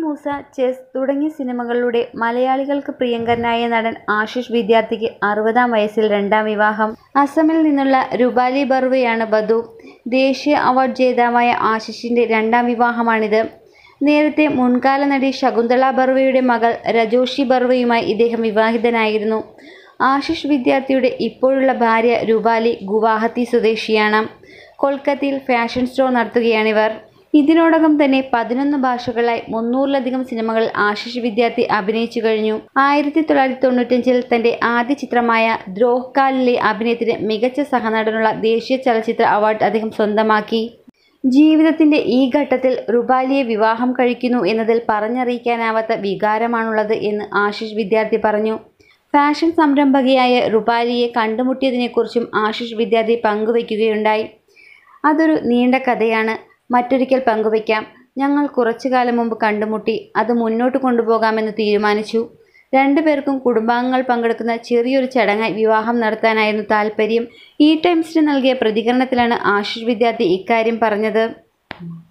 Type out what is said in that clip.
Musa chess തുടങ്ങിയ സിനിമകളിലൂടെ മലയാളികൾക്ക് പ്രിയങ്കരനായ നടൻ ആശിഷ് വിദ്യാർത്ഥിക്ക് അറുപതാം വയസ്സിൽ രണ്ടാം വിവാഹം അസമിൽ നിന്നുള്ള രുപാലി ബർവയാണ് വധു ദേശീയ അവാർഡ് ജേതാവായ ആശിഷിന്റെ രണ്ടാം വിവാഹമാണിത് നേരത്തെ മുൻകാല നടി ശകുന്തള ബർവയുടെ മകൾ രജോഷി ബർവയുമായി ഇദ്ദേഹം വിവാഹിതനായിരുന്നു ആശിഷ് വിദ്യാർത്ഥിയുടെ ഇപ്പോഴുള്ള ഭാര്യ രുപാലി ഗുവാഹത്തി സ്വദേശിയാണ് കൊൽക്കത്തയിൽ ഫാഷൻ ഷോ നടത്തുകയാണിവർ ഇതിനോടകം തന്നെ പതിനൊന്ന് ഭാഷകളായി മുന്നൂറിലധികം സിനിമകളിൽ ആശിഷ് വിദ്യാർത്ഥി അഭിനയിച്ചു കഴിഞ്ഞു ആയിരത്തി തൊള്ളായിരത്തി തൊണ്ണൂറ്റഞ്ചിൽ തന്റെ ആദ്യ ചിത്രമായ ദ്രോഹ്കാലിലെ അഭിനയത്തിന് മികച്ച സഹനടനുള്ള ദേശീയ ചലച്ചിത്ര അവാർഡ് അദ്ദേഹം സ്വന്തമാക്കി ജീവിതത്തിന്റെ ഈ ഘട്ടത്തിൽ റുബാലിയെ വിവാഹം കഴിക്കുന്നു എന്നതിൽ പറഞ്ഞറിയിക്കാനാവാത്ത വികാരമാണുള്ളത് എന്ന് ആശിഷ് വിദ്യാർത്ഥി പറഞ്ഞു ഫാഷൻ സംരംഭകയായ റുപാലിയെ കണ്ടുമുട്ടിയതിനെക്കുറിച്ചും ആശിഷ് വിദ്യാർത്ഥി പങ്കുവയ്ക്കുകയുണ്ടായി അതൊരു നീണ്ട കഥയാണ് മറ്റൊരിക്കൽ പങ്കുവയ്ക്കാം ഞങ്ങൾ കുറച്ചു കാലം മുമ്പ് കണ്ടുമുട്ടി അത് മുന്നോട്ട് കൊണ്ടുപോകാമെന്ന് തീരുമാനിച്ചു രണ്ടുപേർക്കും കുടുംബാംഗങ്ങൾ പങ്കെടുക്കുന്ന ചെറിയൊരു ചടങ്ങായി വിവാഹം നടത്താനായിരുന്നു താല്പര്യം ഈ ടൈംസിന് നൽകിയ പ്രതികരണത്തിലാണ് ആശിഷ് വിദ്യാർത്ഥി ഇക്കാര്യം പറഞ്ഞത്